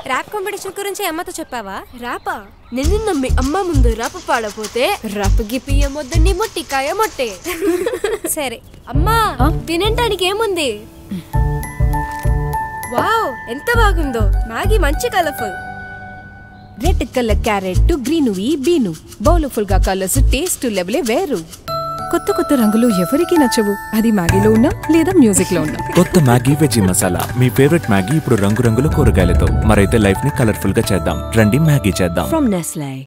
Rap competition గురించి అమ్మతో చెప్పావా రాపా నిన్ను నమ్మి అమ్మ ముందు రాప పాడపోతే రాపకి పియ్య మొద్దని మొట్టికాయ మొట్టే సరే అమ్మా తినటానికి ఏముంది వావ్ ఎంత బాగుందో మ్యాగీ మంచి colourful red colour carrot green bean bowlful గా కలర్స్ టేస్ట్ లెవెలే వేరు కొత్త కొత్త రంగులు ఎవరికి నచ్చవు అది మ్యాగీలో ఉన్నా లేదా మ్యూజిక్ లో ఉన్నా కొత్త మ్యాగీ వెజీ మసాలా మీ ఫేవరెట్ మ్యాగీ ఇప్పుడు రంగురంగుల కూరగాయలతో మరైతే లైఫ్ ని కలర్ఫుల్ గా చేద్దాం రండి మ్యాగీ చేద్దాం From Nestle.